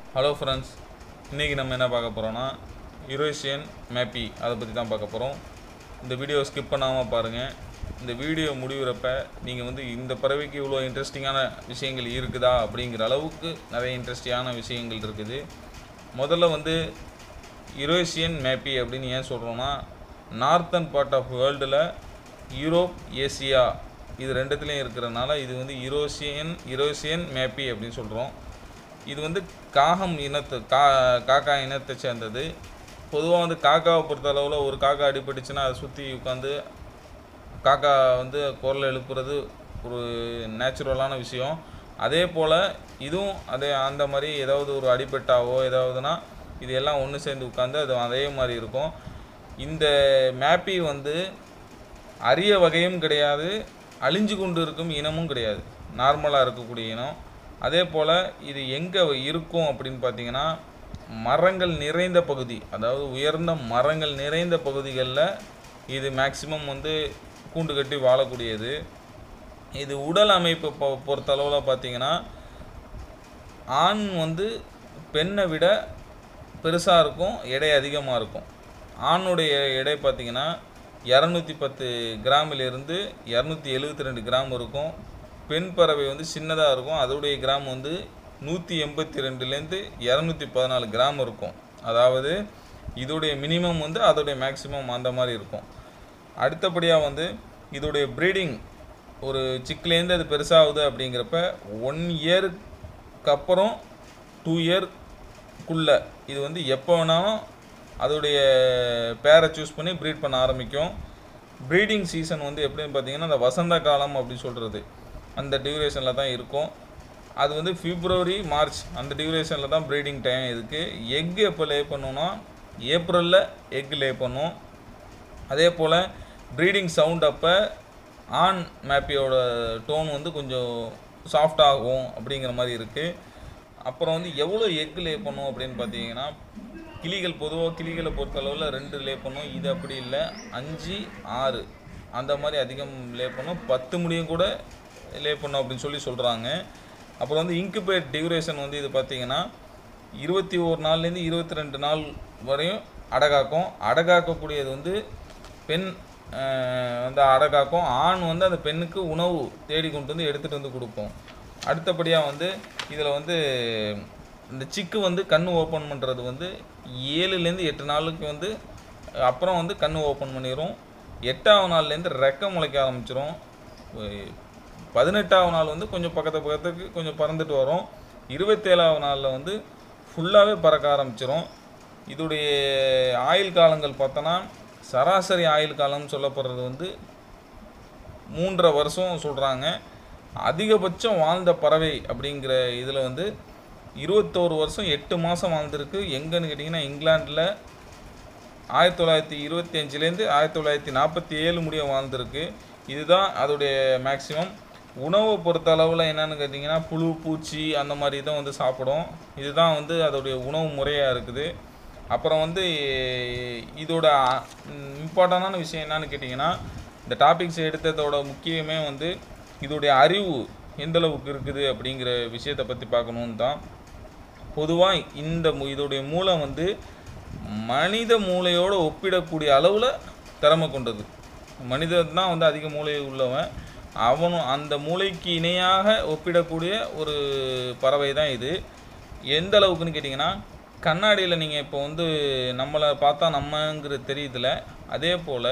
hello friends இன்றைக்கி நம்ம என்ன பார்க்க போகிறோன்னா யுரேஷியன் மேப்பி அதை பற்றி தான் பார்க்க போகிறோம் இந்த வீடியோ ஸ்கிப் பண்ணாமல் பாருங்கள் இந்த வீடியோ முடிகிறப்ப நீங்கள் வந்து இந்த பறவைக்கு இவ்வளோ இன்ட்ரெஸ்டிங்கான விஷயங்கள் இருக்குதா அப்படிங்கிற அளவுக்கு நிறைய இன்ட்ரெஸ்டிங்கான விஷயங்கள் இருக்குது முதல்ல வந்து யுரேஷியன் மேப்பி அப்படின்னு ஏன் சொல்கிறோன்னா நார்த்தன் பார்ட் ஆஃப் வேர்ல்டில் யூரோப் ஏசியா இது ரெண்டுத்துலேயும் இருக்கிறனால இது வந்து யுரோசியன் யுரோசியன் மேப்பி அப்படின்னு சொல்கிறோம் இது வந்து காகம் இனத்து கா காக்கா இனத்தை சேர்ந்தது பொதுவாக வந்து காக்காவை பொறுத்த அளவில் ஒரு காக்கா அடிபட்டுச்சுன்னா அதை சுற்றி உட்காந்து காக்கா வந்து குரல் எழுப்புறது ஒரு நேச்சுரலான விஷயம் அதே போல் இதுவும் அதே அந்த மாதிரி ஏதாவது ஒரு அடிபட்டாவோ ஏதாவதுனா இது எல்லாம் ஒன்று சேர்ந்து உட்காந்து அது அதே மாதிரி இருக்கும் இந்த மேப்பி வந்து அரிய வகையும் கிடையாது அழிஞ்சு கொண்டு இருக்கும் இனமும் கிடையாது நார்மலாக இருக்கக்கூடிய இனம் அதே போல் இது எங்கே இருக்கும் அப்படின்னு பார்த்தீங்கன்னா மரங்கள் நிறைந்த பகுதி அதாவது உயர்ந்த மரங்கள் நிறைந்த பகுதிகளில் இது மேக்சிமம் வந்து கூண்டு கட்டி வாழக்கூடியது இது உடல் அமைப்பு பொ பொறுத்தளவில் பார்த்தீங்கன்னா ஆண் வந்து பெண்ணை விட பெருசாக இருக்கும் எடை அதிகமாக இருக்கும் ஆணுடைய எடை பார்த்தீங்கன்னா இரநூத்தி பத்து கிராமிலிருந்து இரநூத்தி எழுபத்தி ரெண்டு கிராம் இருக்கும் பெண் பறவை வந்து சின்னதாக இருக்கும் அதோடைய கிராம் வந்து நூற்றி எண்பத்தி ரெண்டுலேருந்து இரநூத்தி பதினாலு கிராம் இருக்கும் அதாவது இதோடைய மினிமம் வந்து அதோடைய மேக்ஸிமம் அந்த மாதிரி இருக்கும் அடுத்தபடியாக வந்து இதோடைய ப்ரீடிங் ஒரு சிக்கிலேருந்து அது பெருசாகுது அப்படிங்கிறப்ப ஒன் இயருக்கு அப்புறம் டூ இயர்க்குள்ளே இது வந்து எப்போ வேணாலும் அதோடைய பேரை சூஸ் பண்ணி ப்ரீட் பண்ண ஆரம்பிக்கும் ப்ரீடிங் சீசன் வந்து எப்படின்னு பார்த்தீங்கன்னா அந்த வசந்த காலம் அப்படி சொல்கிறது அந்த டியூரேஷனில் தான் இருக்கும் அது வந்து பிப்ரவரி மார்ச் அந்த டியூரேஷனில் தான் ப்ரீடிங் டைம் இதுக்கு எக் எப்போ லே பண்ணுன்னா ஏப்ரலில் எக் லே பண்ணும் அதே போல் ப்ரீடிங் சவுண்ட் அப்போ ஆன் மேப்பியோட டோன் வந்து கொஞ்சம் சாஃப்டாகும் அப்படிங்கிற மாதிரி இருக்குது அப்புறம் வந்து எவ்வளோ எக் லே பண்ணும் அப்படின்னு பார்த்தீங்கன்னா கிளிகள் பொதுவாக கிளிகளை பொறுத்தளவில் ரெண்டு லே பண்ணும் இது அப்படி இல்லை அஞ்சு ஆறு அந்த மாதிரி அதிகம் லே பண்ணும் பத்து முடியும் கூட லே பண்ணும் அப்படின்னு சொல்லி சொல்கிறாங்க அப்புறம் வந்து இன்குபேட் டியூரேஷன் வந்து இது பார்த்தீங்கன்னா இருபத்தி ஒரு நாள்லேருந்து இருபத்தி ரெண்டு நாள் வரையும் அடகாக்கும் அடகாக்கக்கூடியது வந்து பெண் வந்து அடகாக்கும் ஆண் வந்து அந்த பெண்ணுக்கு உணவு தேடி கொண்டு வந்து எடுத்துகிட்டு வந்து கொடுக்கும் அடுத்தபடியாக வந்து இதில் வந்து இந்த சிக்கு வந்து கண் ஓப்பன் பண்ணுறது வந்து ஏழுலேருந்து எட்டு நாளுக்கு வந்து அப்புறம் வந்து கண் ஓப்பன் பண்ணிடும் எட்டாவது நாள்லேருந்து ரெக்கை முளைக்க ஆரம்பிச்சிரும் பதினெட்டாவது நாள் வந்து கொஞ்சம் பக்கத்து பக்கத்துக்கு கொஞ்சம் பறந்துட்டு வரும் இருபத்தேழாவது நாளில் வந்து ஃபுல்லாகவே பறக்க ஆரம்பிச்சிரும் இதோடைய ஆயுள் காலங்கள் பார்த்தோன்னா சராசரி ஆயுள் காலம்னு சொல்லப்படுறது வந்து மூன்றரை வருஷம் சொல்கிறாங்க அதிகபட்சம் வாழ்ந்த பறவை அப்படிங்கிற இதில் வந்து இருபத்தோரு வருஷம் எட்டு மாதம் வாழ்ந்திருக்கு எங்கன்னு கேட்டிங்கன்னா இங்கிலாண்டில் ஆயிரத்தி தொள்ளாயிரத்தி இருபத்தி அஞ்சுலேருந்து ஆயிரத்தி தொள்ளாயிரத்தி நாற்பத்தி ஏழு முடிய வாழ்ந்திருக்கு இதுதான் அதோடைய மேக்ஸிமம் உணவை பொறுத்த அளவில் என்னென்னு கேட்டிங்கன்னா புழு பூச்சி அந்த மாதிரி தான் வந்து சாப்பிடும் இதுதான் வந்து அதோடைய உணவு முறையாக இருக்குது அப்புறம் வந்து இதோட இம்பார்ட்டண்டான விஷயம் என்னன்னு கேட்டிங்கன்னா இந்த டாபிக்ஸ் எடுத்ததோட முக்கியமே வந்து இதோடைய அறிவு எந்த அளவுக்கு இருக்குது அப்படிங்கிற விஷயத்தை பற்றி பார்க்கணுன்னு தான் பொதுவாக இந்த இதோடைய மூளை வந்து மனித மூளையோடு ஒப்பிடக்கூடிய அளவில் திறமை கொண்டது மனிதன் தான் வந்து அதிக மூளை உள்ளவன் அவனும் அந்த மூளைக்கு இணையாக ஒப்பிடக்கூடிய ஒரு பறவை தான் இது எந்த அளவுக்குன்னு கேட்டிங்கன்னா கண்ணாடியில் நீங்கள் இப்போ வந்து நம்மளை பார்த்தா நம்மங்கிறது தெரியுதுல அதே போல்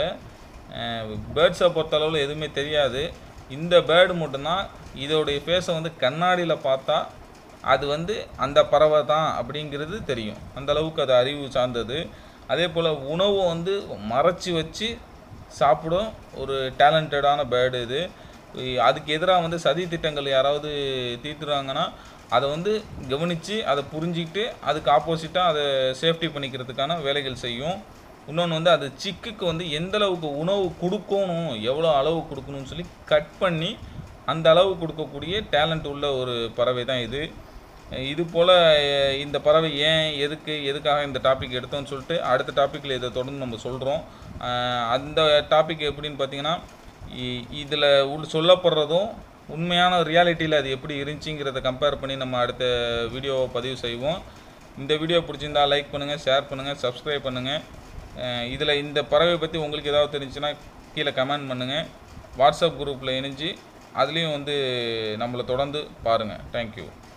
பேர்ட்ஸை பொறுத்தளவில் எதுவுமே தெரியாது இந்த பேர்டு மட்டும்தான் இதோடைய ஃபேஸை வந்து கண்ணாடியில் பார்த்தா அது வந்து அந்த பறவை தான் அப்படிங்கிறது தெரியும் அந்த அளவுக்கு அது அறிவு சார்ந்தது அதே போல் உணவு வந்து மறைச்சி வச்சு சாப்பிடும் ஒரு டேலண்டடான பேர்டு இது அதுக்கு எதிராக வந்து சதி திட்டங்கள் யாராவது தீர்த்துறாங்கன்னா அதை வந்து கவனித்து அதை புரிஞ்சிக்கிட்டு அதுக்கு ஆப்போசிட்டாக அதை சேஃப்டி பண்ணிக்கிறதுக்கான வேலைகள் செய்யும் இன்னொன்று வந்து அது சிக்குக்கு வந்து எந்த அளவுக்கு உணவு கொடுக்கணும் எவ்வளோ அளவு கொடுக்கணும்னு சொல்லி கட் பண்ணி அந்த அளவு கொடுக்கக்கூடிய டேலண்ட் உள்ள ஒரு பறவை தான் இது இது போல் இந்த பறவை ஏன் எதுக்கு எதுக்காக இந்த டாபிக் எடுத்தோம்னு சொல்லிட்டு அடுத்த டாப்பிக்கில் இதை தொடர்ந்து நம்ம சொல்கிறோம் அந்த டாபிக் எப்படின்னு பார்த்தீங்கன்னா இதில் உள் சொல்லப்படுறதும் உண்மையான ரியாலிட்டியில் அது எப்படி இருந்துச்சுங்கிறத கம்பேர் பண்ணி நம்ம அடுத்த வீடியோவை பதிவு செய்வோம் இந்த வீடியோ பிடிச்சிருந்தா லைக் பண்ணுங்கள் ஷேர் பண்ணுங்கள் சப்ஸ்கிரைப் பண்ணுங்கள் இதில் இந்த பறவை பற்றி உங்களுக்கு ஏதாவது தெரிஞ்சுன்னா கீழே கமெண்ட் பண்ணுங்கள் வாட்ஸ்அப் குரூப்பில் இணைஞ்சு அதுலேயும் வந்து நம்மளை தொடர்ந்து பாருங்கள் தேங்க்யூ